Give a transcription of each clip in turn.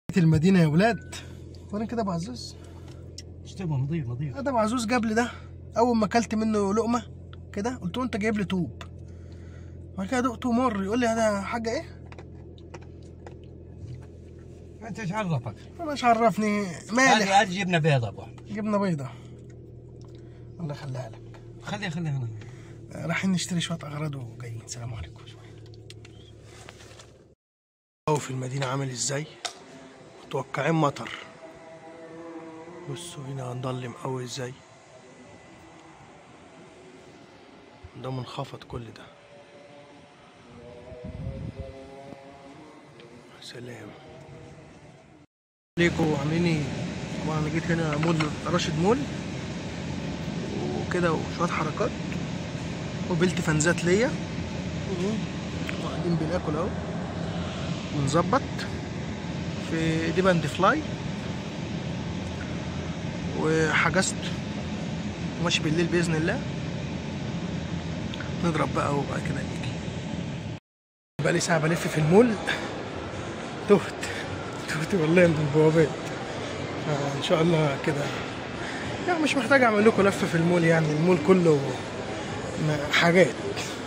المدينه يا ولاد وانا كده ابو عزوز ايش تبغى نظيف نظيف ده ابو عزوز جاب لي ده اول ما اكلت منه لقمه كده قلت له انت جايب لي طوب بعد كده دقته مر يقول لي هذا حاجه ايه انت ايش عرفك؟ انا مش عرفني مالح هذه هذه جبنه بيضاء ابو احمد جبنه بيضه الله يخليها لك خليها خليها هنا آه، رايحين نشتري شويه اغراض وجايين سلام عليكم او في المدينه عامل ازاي متوقعين مطر بصوا هنا هنضلم قوي ازاي ده منخفض كل ده سلام عليكم عاملين ايه طبعا انا جيت هنا مول راشد مول وكده وشويه حركات وبلت فانزات ليا وقاعدين بناكل اهو ونظبط في دي باند فلاي وحجزت وماشي بالليل باذن الله نضرب بقى وبعد كده نيجي بقالي ساعه بلف في المول تهت تهت والله من البوابات آه، ان شاء الله كده يعني مش محتاج اعمل لكم لفه في المول يعني المول كله م- حاجات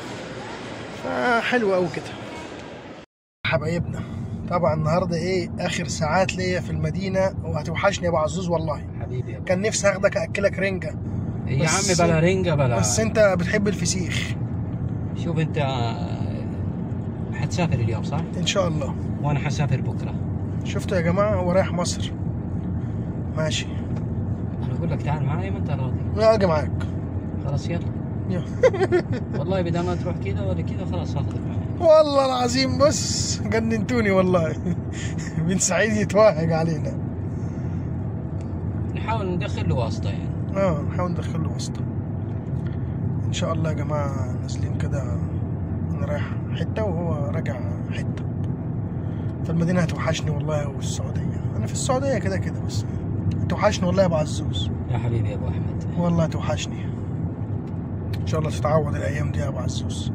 فحلو قوي كده حبايبنا طبعا النهارده ايه اخر ساعات ليا في المدينه وهتوحشني يا ابو عزوز والله حبيبي يا أبو. كان نفسي اخدك اكلك رنجه يا بس- عمي بلا رنجه بلا بس انت بتحب الفسيخ شوف انت آه، حتسافر اليوم صح؟ ان شاء الله وانا حسافر بكره شفتوا يا جماعه هو رايح مصر ماشي انا اقول لك تعال معي ما انت راضي لا اجي معاك خلاص يلا يلا. والله بدل ما تروح كذا ولا كذا خلاص اخذك معي والله العظيم بص جننتوني والله بن سعيد يتوهق علينا نحاول ندخل له واسطه يعني اه نحاول ندخل له واسطة ان شاء الله يا جماعة نازلين كده انا رايح حتة وهو راجع حتة فالمدينة هتوحشني والله والسعودية انا في السعودية كده كده بس هتوحشني والله يا ابو عزوز يا حبيبي يا ابو احمد والله هتوحشني ان شاء الله تتعوض الايام دي يا ابو عزوز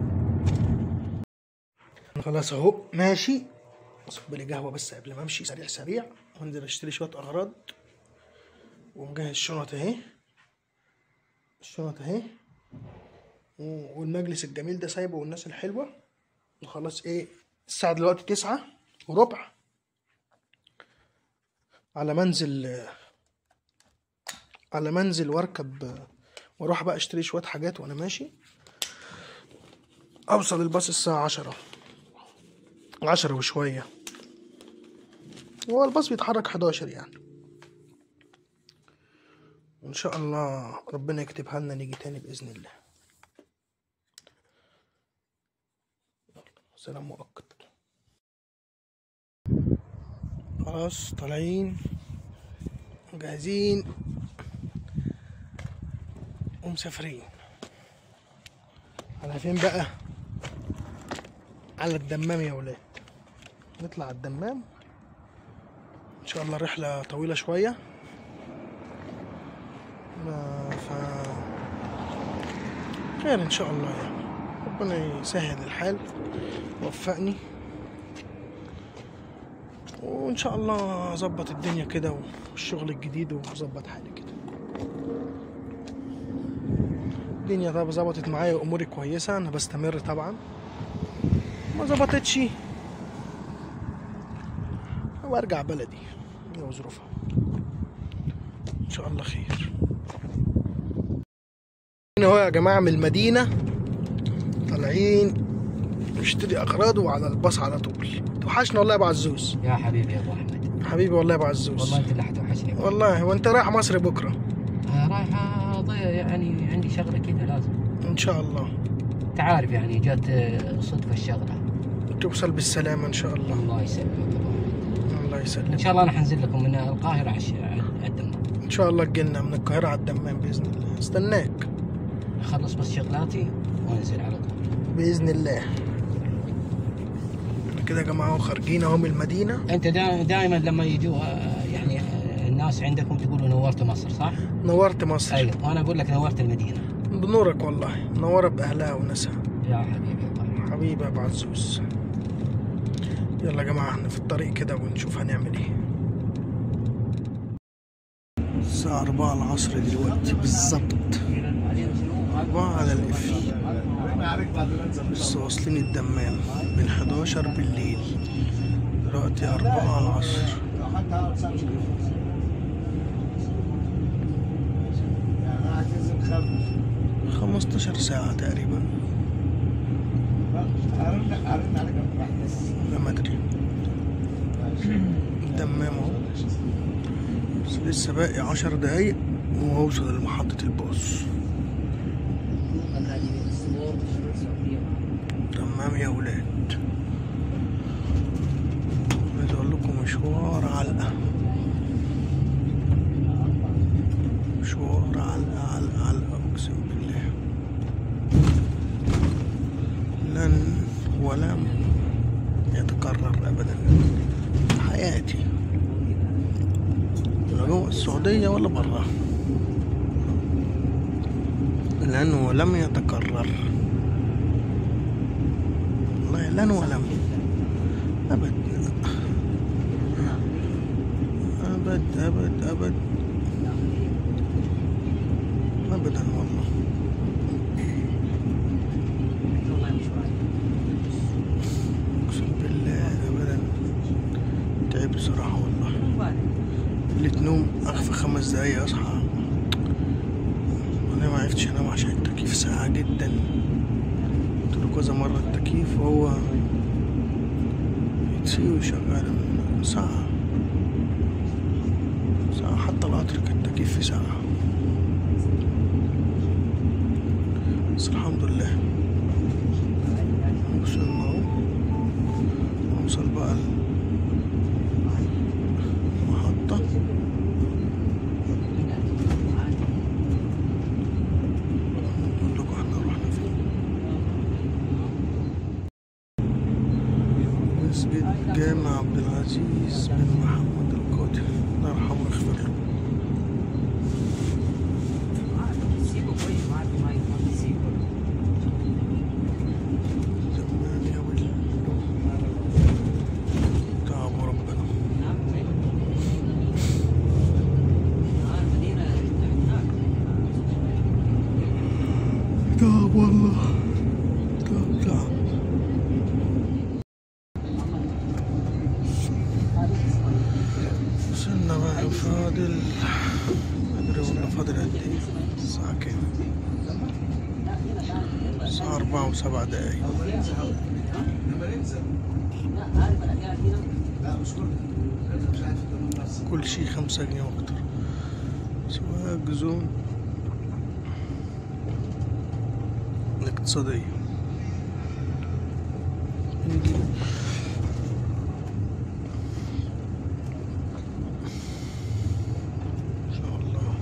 خلاص اهو ماشي اصب لي قهوة بس قبل ما امشي سريع سريع وانزل اشتري شوية اغراض ومجهز الشنط اهي الشنط اهي و- والمجلس الجميل ده سايبه والناس الحلوة وخلاص ايه الساعة دلوقتي تسعة وربع على منزل على منزل واركب واروح بقى اشتري شوية حاجات وانا ماشي اوصل الباص الساعة عشرة عشرة وشوية هو الباص بيتحرك حداشر يعني وان شاء الله ربنا يكتبها لنا نيجي تاني باذن الله سلام مؤقت خلاص طالعين جاهزين ومسافرين على فين بقى على الدمام يا ولاد نطلع على الدمام ان شاء الله رحله طويله شويه ما ف خير ان شاء الله يعني ربنا يسهل الحال وفقني وان شاء الله اظبط الدنيا كده والشغل الجديد واظبط حالي كده الدنيا طبعا ظبطت معايا واموري كويسه انا بستمر طبعا ما ظبطتش وارجع بلدي هي وظروفها ان شاء الله خير هنا اهو يا جماعه من المدينه طالعين نشتري اغراض وعلى الباص على طول توحشنا والله يا ابو عزوز يا حبيبي يا ابو احمد حبيبي والله يا ابو عزوز والله انت اللي حتوحشني والله وانت رايح مصر بكره آه، رايح اضيع يعني عندي شغله كذا لازم ان شاء الله انت عارف يعني جات آه، صدفه الشغله توصل بالسلامه ان شاء الله الله يسلمك يا ابو احمد الله ان يسلمك شاء الله انا حنزل لكم من القاهره على الش- على الدمام ان شاء الله تجينا من القاهره على الدمام باذن الله استناك اخلص بس شغلاتي وانزل على طول باذن الله كده يا جماعه اهو خارجين اهو من المدينه انت دائما لما يجوا آه، يعني آه، الناس عندكم تقولوا نورت مصر صح؟ نورت مصر ايوه وانا اقول لك نورت المدينه بنورك والله منوره باهلها وناسها يا حبيبي الله حبيبي يا ابو عزوز يلا يا جماعة احنا في الطريق كده ونشوف هنعمل ايه الساعة أربعة العصر دلوقتي بالظبط أربعة على الإف لسه واصلين الدمام من 11 بالليل دلوقتي أربعة العصر خمستاشر ساعة تقريبا لا ما أدري الدمام أهو بس لسه باقي عشر دقايق وهوصل لمحطة الباص تمام يا ولاد عايز اقول لكم مشوار علقة مشوار علقة علقة علقة اقسم بالله لن ولم يتكرر ابدا في حياتي لا جوه السعودية ولا برا لأنه لم يتكرر والله لن ولم أبد أبد أبد أبد أبدا والله أقسم بالله أبدا تعبت صراحة والله قلة نوم أخفى خمس دقايق أصحى أنا ما عرفتش أنام عشان التكييف ساقع جدا قلت له كذا مرة التكييف وهو يطفيه ويشغل ساعة ساعة حتى القطر كان التكييف في ساعة بس الحمد لله وصلنا اهو نوصل بقى المحطة نقول لكم احنا رحنا فين مسجد جامع عبد العزيز بن محمد القادر الله يرحمه ويغفر له زمان يا ولد تعب ربنا تعب والله تعب تعب وصلنا بقى فاضل ما ادري والله فاضل قد ايه الساعة كام الساعة أربعة وسبع دقايق كل شيء خمسة جنيه وأكتر سواء جزون الاقتصادية نجي إن شاء الله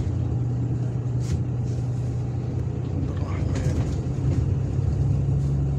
الرحمن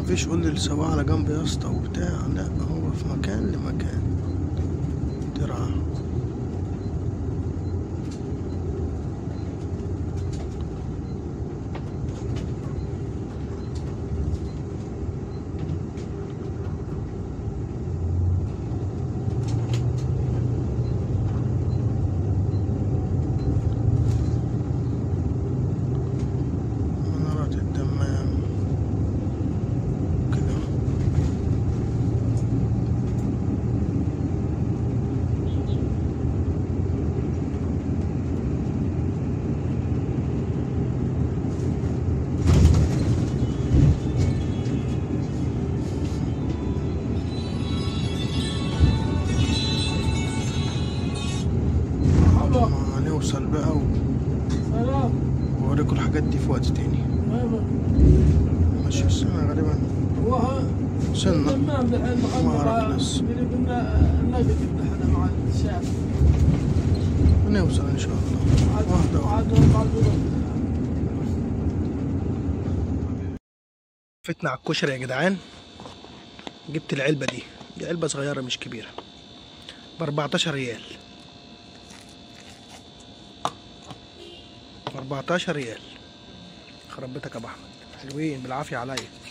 مفيش قول لي سواء على جنب يا اسطى وبتاع لا هو في مكان لمكان ترعى منارات الدمام كده مرحبا ما هنوصل بقى و- سلام وأوريكم الحاجات دي في وقت تاني ماشي السنة غالبا هو سنة الدمام دحين ما أعرف ناس. قريب النقد دحين مع الشاب هنوصل إن شاء الله عاد واحدة واحدة عاد عاد فتنا على الكشري يا جدعان جبت العلبة دي دي علبة صغيرة مش كبيرة ب 14 ريال 14 ريال خرب بيتك يا ابو احمد حلوين بالعافية عليا